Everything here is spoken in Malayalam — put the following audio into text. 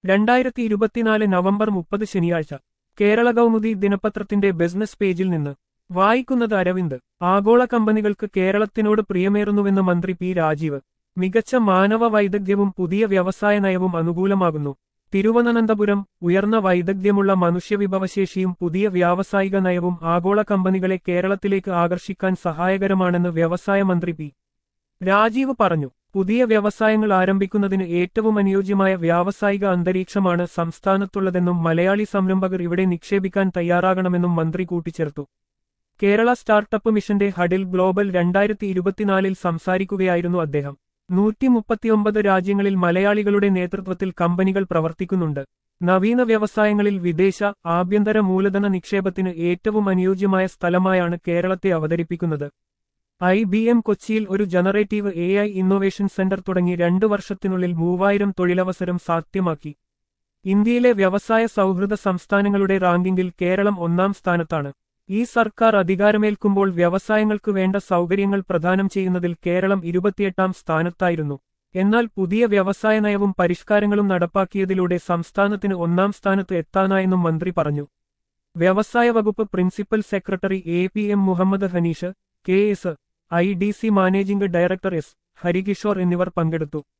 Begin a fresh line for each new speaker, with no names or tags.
രണ്ടായിരത്തി ഇരുപത്തിനാല് നവംബർ മുപ്പത് ശനിയാഴ്ച കേരള കൗമുദി ദിനപത്രത്തിന്റെ ബിസിനസ് പേജിൽ നിന്ന് വായിക്കുന്നത് അരവിന്ദ് ആഗോള കമ്പനികൾക്ക് കേരളത്തിനോട് പ്രിയമേറുന്നുവെന്ന് മന്ത്രി പി രാജീവ് മികച്ച മാനവ വൈദഗ്ധ്യവും പുതിയ വ്യവസായ നയവും അനുകൂലമാകുന്നു തിരുവനന്തപുരം ഉയർന്ന വൈദഗ്ധ്യമുള്ള മനുഷ്യവിഭവശേഷിയും പുതിയ വ്യാവസായിക നയവും ആഗോള കമ്പനികളെ കേരളത്തിലേക്ക് ആകർഷിക്കാൻ സഹായകരമാണെന്ന് വ്യവസായ മന്ത്രി പി രാജീവ് പറഞ്ഞു പുതിയ വ്യവസായങ്ങൾ ആരംഭിക്കുന്നതിന് ഏറ്റവും അനുയോജ്യമായ വ്യാവസായിക അന്തരീക്ഷമാണ് സംസ്ഥാനത്തുള്ളതെന്നും മലയാളി സംരംഭകർ ഇവിടെ നിക്ഷേപിക്കാൻ തയ്യാറാകണമെന്നും മന്ത്രി കൂട്ടിച്ചേർത്തു കേരള സ്റ്റാർട്ടപ്പ് മിഷന്റെ ഹഡിൽ ഗ്ലോബൽ രണ്ടായിരത്തി ഇരുപത്തിനാലിൽ സംസാരിക്കുകയായിരുന്നു അദ്ദേഹം നൂറ്റി മുപ്പത്തിയൊമ്പത് രാജ്യങ്ങളിൽ മലയാളികളുടെ നേതൃത്വത്തിൽ കമ്പനികൾ പ്രവർത്തിക്കുന്നുണ്ട് നവീന വ്യവസായങ്ങളിൽ വിദേശ ആഭ്യന്തര മൂലധന നിക്ഷേപത്തിന് ഏറ്റവും അനുയോജ്യമായ സ്ഥലമായാണ് കേരളത്തെ അവതരിപ്പിക്കുന്നത് ഐ ബി എം കൊച്ചിയിൽ ഒരു generative A I innovation centre തുടങ്ങി രണ്ടു വർഷത്തിനുള്ളിൽ മൂവായിരം തൊഴിലവസരം സാധ്യമാക്കി ഇന്ത്യയിലെ വ്യവസായ സൗഹൃദ സംസ്ഥാനങ്ങളുടെ റാങ്കിങ്ങിൽ കേരളം ഒന്നാം സ്ഥാനത്താണ് ഈ സർക്കാർ അധികാരമേൽക്കുമ്പോൾ വ്യവസായങ്ങൾക്ക് വേണ്ട സൗകര്യങ്ങൾ പ്രദാനം ചെയ്യുന്നതിൽ കേരളം ഇരുപത്തിയെട്ടാം സ്ഥാനത്തായിരുന്നു എന്നാൽ പുതിയ വ്യവസായ നയവും പരിഷ്കാരങ്ങളും നടപ്പാക്കിയതിലൂടെ സംസ്ഥാനത്തിന് ഒന്നാം സ്ഥാനത്ത് എത്താനായെന്നും മന്ത്രി പറഞ്ഞു വ്യവസായ വകുപ്പ് principal secretary A P M Muhammad Hanish K S I D C managing director S Harikishore എന്നിവർ പങ്കെടുത്തു